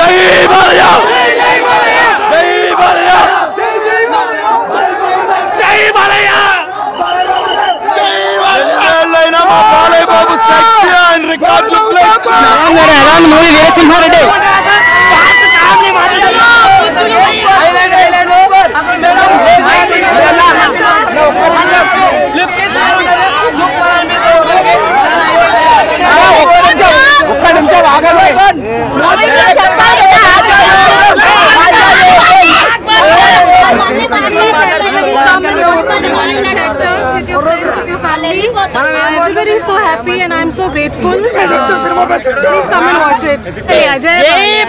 జై బాలయ్య జై బాలయ్య జై బాలయ్య ఎన్నేళ్ళైనా మా బాలయ్య బాబు సెక్సీ అండ్ రికార్డులు ఫ్లెక్స్ ఎలా ఉంది మూవీ వీరసింహారెడ్డి ఒక్క నిమిషం ఆగండి Everybody is so happy and I'm so grateful. Uh, please come and watch it. Jai Jai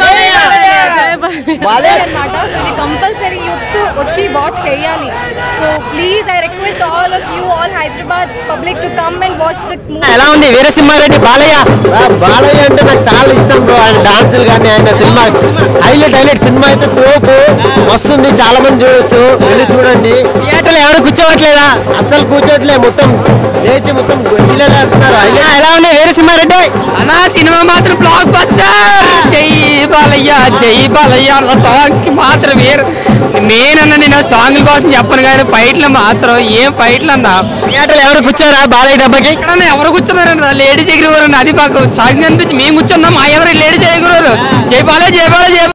అనమాట సో ఇది కంపల్సరీ యూత్ వచ్చి వాచ్ చేయాలి so please I request all of you all Hyderabad public to come and watch the ఎలా ఉంది వీరసింహారెడ్డి బాలయ్య ఆ బాలయ్య అంటే నాకు చాలా ఇష్టం బ్రో ఆయన డాన్సులు కానీ ఆయన సినిమా హైలైట్ హైలైట్ సినిమా అయితే తోపు వస్తుంది చాలా మంది చూడొచ్చు వెళ్ళి చూడండి థియేటర్లో ఎవరు కూర్చోవట్లేదా అస్సలు కూర్చోట్లే మొత్తం లేచి మొత్తం గొయ్యిలేస్తున్నారు హైలైట్ ఎలా ఉంది వీరసింహారెడ్డి అన్నా సినిమా మాత్రం బ్లాక్ బస్టర్ జై బాలయ్య జై బాలయ్య అన్న సాంగ్ కి మాత్రం వేరు మెయిన్ అన్న నేను సాంగ్ కోసం చెప్పను కానీ ఫైట్లు మాత్రం ఏం ఫైట్లు అన్నా థియేటర్లో ఎవరు కూర్చోరా బాలయ్య దెబ్బకి ఇక్కడ ఎవరు కూర్చున్నారండి లేడీస్ ఎగిరివారు అది మాకు సాంగ్ అనిపించి మేము కూర్చున్నాం మా ఎవరు లేడీస్ ఎగిరివారు జై బాలయ్య జై బాలయ్య జై